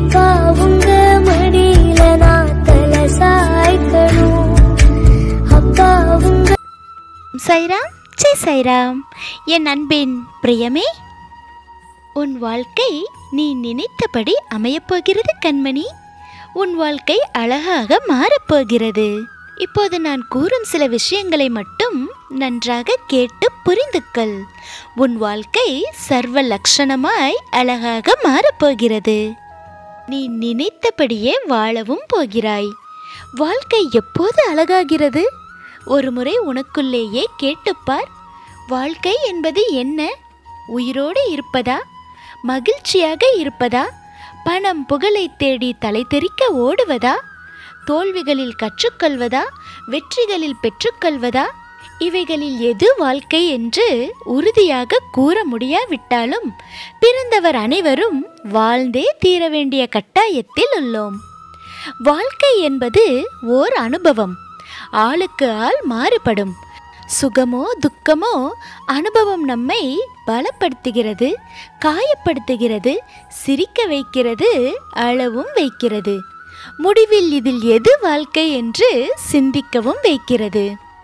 அப்பா உங்க மடியில நான் தலை சாய்க்கணும் அப்பா உங்க சைராம் ஜெய் சைராம் என் அன்பின் பிரியமே உன் வாழ்க்கை நீ நினைத்தபடி அமையப்போகிறது கண்மணி உன் வாழ்க்கை அழகாக மாறப்போகிறது இப்போது நான் கூறும் சில விஷயங்களை மட்டும் நன்றாக கேட்டு புரிந்து கொள் உன் வாழ்க்கை சர்வ லட்சணமாய் அழகாக மாறப்போகிறது நீ நினைத்தபடியே வாழவும் போகிறாய் வாழ்க்கை எப்போது அழகாகிறது ஒரு முறை உனக்குள்ளேயே கேட்டுப்பார் வாழ்க்கை என்பது என்ன உயிரோடு இருப்பதா மகிழ்ச்சியாக இருப்பதா பணம் புகழை தேடி தலை தெறிக்க ஓடுவதா தோல்விகளில் கற்றுக்கொள்வதா வெற்றிகளில் பெற்றுக்கொள்வதா இவைகளில் எது வாழ்க்கை என்று உறுதியாக கூற முடியாவிட்டாலும் பிறந்தவர் அனைவரும் வாழ்ந்தே தீர வேண்டிய கட்டாயத்தில் உள்ளோம் வாழ்க்கை என்பது ஓர் அனுபவம் ஆளுக்கு ஆள் மாறுபடும் சுகமோ துக்கமோ அனுபவம் நம்மை பலப்படுத்துகிறது காயப்படுத்துகிறது சிரிக்க வைக்கிறது அழவும் வைக்கிறது முடிவில் இதில் எது வாழ்க்கை என்று சிந்திக்கவும் வைக்கிறது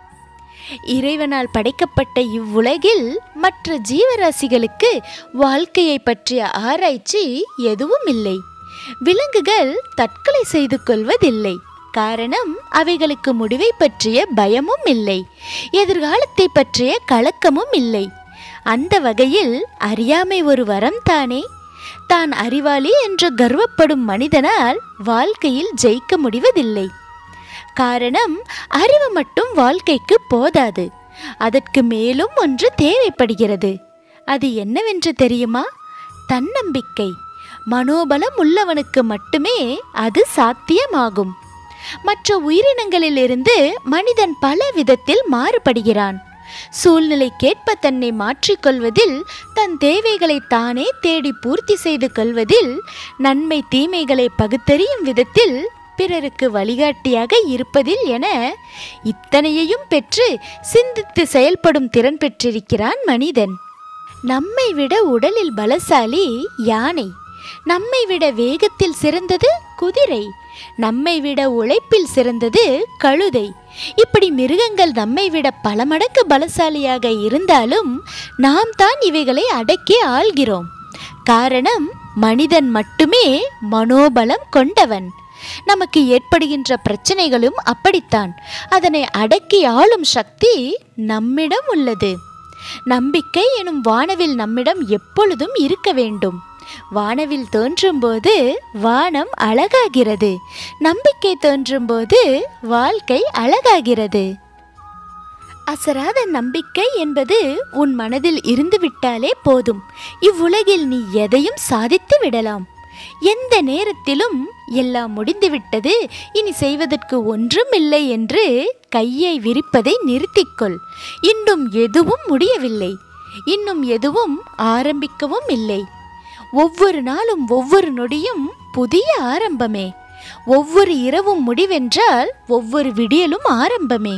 இறைவனால் படைக்கப்பட்ட இவ்வுலகில் மற்ற ஜீவராசிகளுக்கு வாழ்க்கையை பற்றிய ஆராய்ச்சி எதுவும் இல்லை விலங்குகள் தற்கொலை செய்து கொள்வதில்லை காரணம் அவைகளுக்கு முடிவை பற்றிய பயமும் இல்லை எதிர்காலத்தை பற்றிய கலக்கமும் இல்லை அந்த வகையில் அறியாமை ஒரு வரம் தானே தான் அறிவாளி என்று கர்வப்படும் மனிதனால் வாழ்க்கையில் ஜெயிக்க முடிவதில்லை காரணம் அறிவு மட்டும் வாழ்க்கைக்கு போதாது அதற்கு மேலும் ஒன்று தேவைப்படுகிறது அது என்னவென்று தெரியுமா தன்னம்பிக்கை மனோபலம் உள்ளவனுக்கு மட்டுமே அது சாத்தியமாகும் மற்ற உயிரினங்களிலிருந்து மனிதன் பல விதத்தில் மாறுபடுகிறான் சூழ்நிலைக்கேற்ப தன்னை மாற்றிக்கொள்வதில் தன் தேவைகளை தானே தேடி பூர்த்தி செய்து கொள்வதில் நன்மை தீமைகளை பகுத்தறியும் விதத்தில் பிறருக்கு வழிகாட்டியாக இருப்பதில் என இத்தனையையும் பெற்று சிந்தித்து செயல்படும் திறன் பெற்றிருக்கிறான் மனிதன் நம்மை விட உடலில் பலசாலி யானை நம்மை விட வேகத்தில் சிறந்தது குதிரை நம்மை விட உழைப்பில் சிறந்தது கழுதை இப்படி மிருகங்கள் நம்மை விட பல மடங்கு பலசாலியாக இருந்தாலும் நாம் தான் இவைகளை அடக்கி ஆள்கிறோம் காரணம் மனிதன் மட்டுமே மனோபலம் கொண்டவன் நமக்கு ஏற்படுகின்ற பிரச்சனைகளும் அப்படித்தான் அதனை அடக்கி ஆளும் சக்தி நம்மிடம் உள்ளது நம்பிக்கை எனும் வானவில் நம்மிடம் எப்பொழுதும் இருக்க வேண்டும் வானவில் தோன்றும்போது வானம் அழகாகிறது நம்பிக்கை தோன்றும்போது வாழ்க்கை அழகாகிறது அசராத நம்பிக்கை என்பது உன் மனதில் இருந்துவிட்டாலே போதும் இவ்வுலகில் நீ எதையும் சாதித்து விடலாம் எந்த நேரத்திலும் எல்லாம் முடிந்துவிட்டது இனி செய்வதற்கு ஒன்றும் இல்லை என்று கையை விரிப்பதை நிறுத்திக்கொள் இன்னும் எதுவும் முடியவில்லை இன்னும் எதுவும் ஆரம்பிக்கவும் இல்லை ஒவ்வொரு நாளும் ஒவ்வொரு நொடியும் புதிய ஆரம்பமே ஒவ்வொரு இரவும் முடிவென்றால் ஒவ்வொரு விடியலும் ஆரம்பமே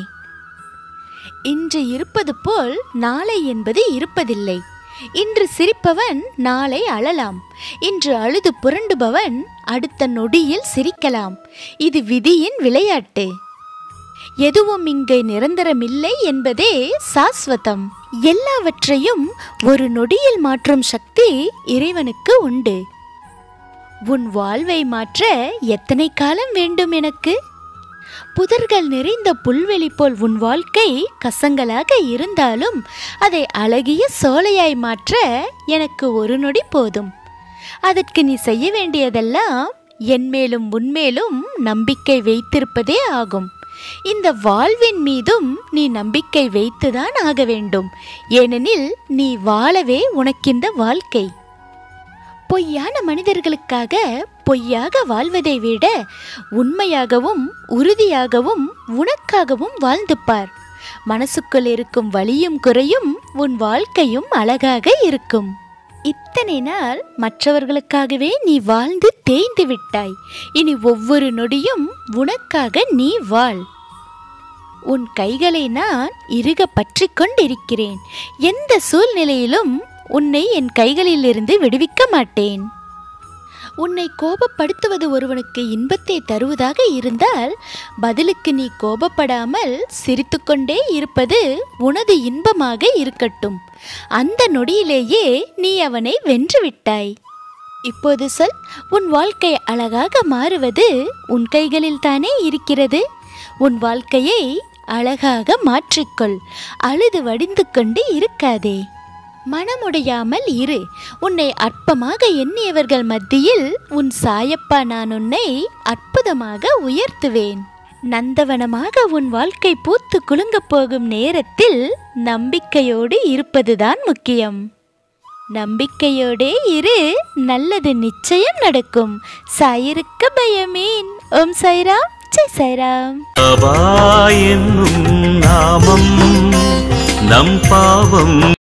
இன்று இருப்பது போல் நாளை என்பது இருப்பதில்லை இன்று சிரிப்பவன் நாளை அழலாம் இன்று அழுது புரண்டுபவன் அடுத்த நொடியில் சிரிக்கலாம் இது விதியின் விளையாட்டு எதுவும் இங்கு நிரந்தரமில்லை என்பதே சாஸ்வதம் எல்லாவற்றையும் ஒரு நொடியில் மாற்றும் சக்தி இறைவனுக்கு உண்டு உன் வாழ்வை மாற்ற எத்தனை காலம் வேண்டும் எனக்கு புதர்கள் நிறைந்த புல்வெளி போல் உன் வாழ்க்கை கசங்களாக இருந்தாலும் அதை அழகிய சோலையாய் மாற்ற எனக்கு ஒரு நொடி போதும் அதற்கு நீ செய்ய வேண்டியதெல்லாம் என் மேலும் உன்மேலும் நம்பிக்கை வைத்திருப்பதே ஆகும் இந்த வாழ்வின் மீதும் நீ நம்பிக்கை வைத்துதான் ஆக வேண்டும் ஏனெனில் நீ வாழவே உனக்கிந்த வாழ்க்கை பொய்யான மனிதர்களுக்காக பொய்யாக வாழ்வதை விட உண்மையாகவும் உறுதியாகவும் உனக்காகவும் வாழ்ந்து பார் மனசுக்குள் இருக்கும் வலியும் குறையும் உன் வாழ்க்கையும் அழகாக இருக்கும் இத்தனை நாள் மற்றவர்களுக்காகவே நீ வாழ்ந்து தேய்ந்து விட்டாய் இனி ஒவ்வொரு நொடியும் உனக்காக நீ வாழ் உன் கைகளை நான் இறுக பற்றி கொண்டிருக்கிறேன் எந்த சூழ்நிலையிலும் உன்னை என் கைகளிலிருந்து விடுவிக்க மாட்டேன் உன்னை கோபப்படுத்துவது ஒருவனுக்கு இன்பத்தை தருவதாக இருந்தால் பதிலுக்கு நீ கோபப்படாமல் சிரித்துக்கொண்டே இருப்பது உனது இன்பமாக இருக்கட்டும் அந்த நொடியிலேயே நீ அவனை வென்றுவிட்டாய் இப்போது சொல் உன் வாழ்க்கை அழகாக மாறுவது உன் கைகளில் தானே இருக்கிறது உன் வாழ்க்கையை அழகாக மாற்றிக்கொள் அழுது வடிந்து கொண்டு இருக்காதே மனமுடையாமல் இரு உன்னை அற்பமாக எண்ணியவர்கள் மத்தியில் உன் சாயப்பா நான் உன்னை அற்புதமாக உயர்த்துவேன் நந்தவனமாக உன் வாழ்க்கை பூத்து குலுங்கப் போகும் நேரத்தில் நம்பிக்கையோடு இருப்பதுதான் முக்கியம் நம்பிக்கையோடே இரு நல்லது நிச்சயம் நடக்கும் சாயிருக்க பயமேன் ஓம் சாய்ராம் ஜெய் சாய்ராம் பாபா என்னும் நாமம் நம் பாவம்